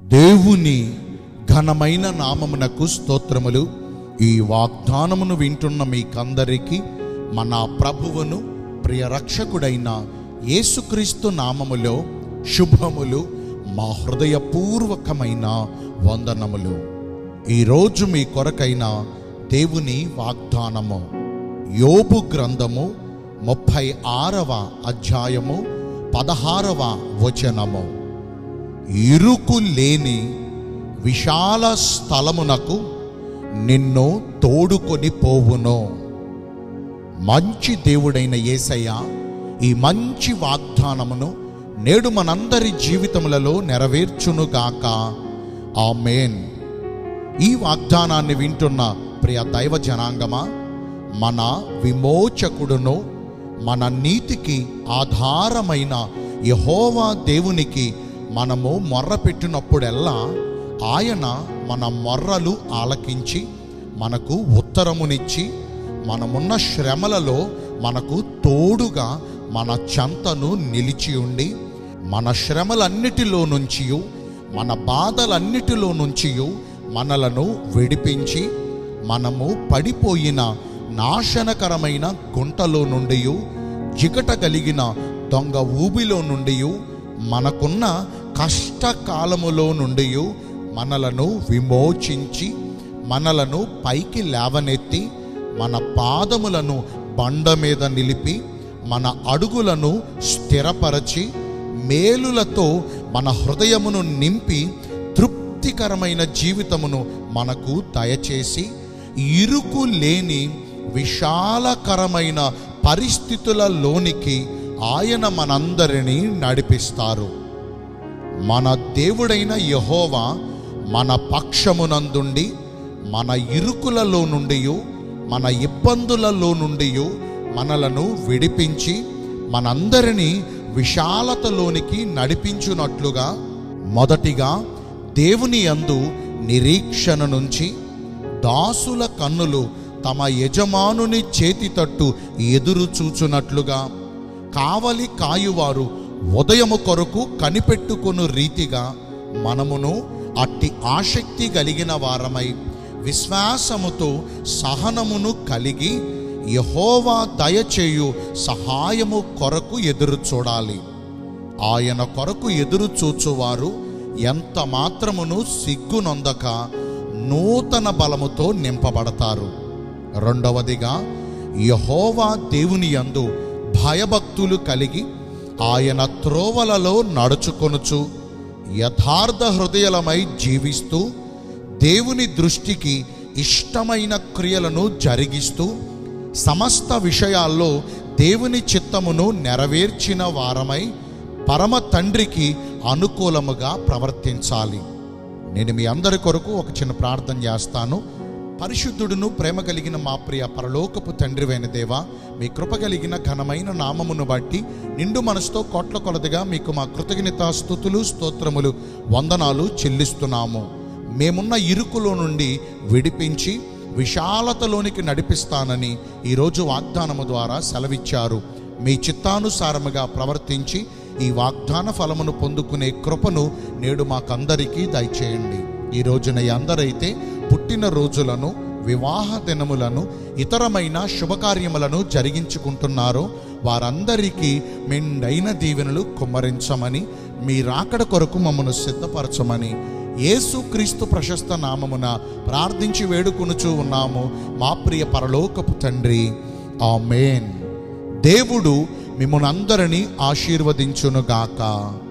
దేవుని ఘనమైన నామమునకు స్తోత్రములు ఈ వాగ్దానమును వింటున్న మీకందరికీ మన ప్రభువును ప్రియ రక్షకుడైన యేసుక్రీస్తు నామములో శుభములు మా హృదయపూర్వకమైన వందనములు ఈరోజు మీ కొరకైన దేవుని వాగ్దానము యోబు గ్రంథము ముప్పై ఆరవ అధ్యాయము పదహారవ వచనము ఇరుకు లేని విశాల స్థలమునకు నిన్ను తోడుకొని పోవును మంచి దేవుడైన యేసయ్య ఈ మంచి వాగ్దానమును నేడు మనందరి జీవితములలో నెరవేర్చునుగాక ఆమేన్ ఈ వాగ్దానాన్ని వింటున్న ప్రియ దైవ జనాంగమా మన విమోచకుడును మన నీతికి ఆధారమైన యహోవా దేవునికి మనము మొర్ర పెట్టినప్పుడెల్లా ఆయన మన మొర్రలు ఆలకించి మనకు ఉత్తరమునిచ్చి మనమున్న శ్రమలలో మనకు తోడుగా మన చెంతను నిలిచి ఉండి మన శ్రమలన్నిటిలో నుంచి మన బాధలన్నిటిలో నుంచి మనలను విడిపించి మనము పడిపోయిన నాశనకరమైన గుంటలో నుండి జిగట కలిగిన దొంగ ఊబిలో నుండి మనకున్న కష్టకాలములో నుండి మనలను విమోచించి మనలను పైకి లేవనెత్తి మన పాదములను బండ మీద నిలిపి మన అడుగులను స్థిరపరచి మేలులతో మన హృదయమును నింపి తృప్తికరమైన జీవితమును మనకు దయచేసి ఇరుకు లేని విశాలకరమైన పరిస్థితులలోనికి ఆయన మనందరినీ నడిపిస్తారు మన దేవుడైన యహోవా మన పక్షమునందుండి మన ఇరుకులలో నుండి మన ఇబ్బందులలో నుండి మనలను విడిపించి మనందరినీ విశాలతలోనికి నడిపించునట్లుగా మొదటిగా దేవుని యందు నిరీక్షణ నుంచి దాసుల కన్నులు తమ యజమానుని చేతి తట్టు ఎదురు చూచునట్లుగా కావలి కాయువారు ఉదయము కొరకు కనిపెట్టుకొను రీతిగా మనమును అట్టి ఆసక్తి కలిగిన వారమై విశ్వాసముతో సహనమును కలిగి యహోవా దయచేయు సహాయము కొరకు ఎదురు చూడాలి ఆయన కొరకు ఎదురు చూచువారు ఎంత మాత్రమును సిగ్గునొందక నూతన బలముతో నింపబడతారు రెండవదిగా యహోవా దేవుని యందు భయభక్తులు కలిగి ఆయన త్రోవలలో నడుచుకొనుచు యథార్థ హృదయలమై జీవిస్తూ దేవుని దృష్టికి ఇష్టమైన క్రియలను జరిగిస్తూ సమస్త విషయాల్లో దేవుని చిత్తమును నెరవేర్చిన వారమై పరమ తండ్రికి అనుకూలముగా ప్రవర్తించాలి నేను మీ అందరి కొరకు ఒక చిన్న ప్రార్థన చేస్తాను పరిశుద్ధుడును ప్రేమ కలిగిన మా ప్రియ పరలోకపు తండ్రివైన దేవా మీ కృప కలిగిన ఘనమైన నామమును బట్టి నిండు మనసుతో కోట్ల కొలదిగా మీకు మా కృతజ్ఞత స్థుతులు స్తోత్రములు వందనాలు చెల్లిస్తున్నాము మేమున్న ఇరుకులో నుండి విడిపించి విశాలతలోనికి నడిపిస్తానని ఈరోజు వాగ్దానము ద్వారా సెలవిచ్చారు మీ చిత్తానుసారముగా ప్రవర్తించి ఈ వాగ్దాన ఫలమును పొందుకునే కృపను నేడు మాకందరికీ దయచేయండి ఈ రోజున ఈ అందరైతే పుట్టిన రోజులను వివాహ దినములను ఇతరమైన శుభకార్యములను జరిగించుకుంటున్నారో వారందరికీ మెండైన దీవెనలు కుమ్మరించమని మీ రాకడ కొరకు మమ్మను సిద్ధపరచమని యేసుక్రీస్తు ప్రశస్త నామమున ప్రార్థించి వేడుకొనుచూ ఉన్నాము మా ప్రియ పరలోకపు తండ్రి ఆమేన్ దేవుడు మిమ్మల్ని అందరినీ ఆశీర్వదించునుగాక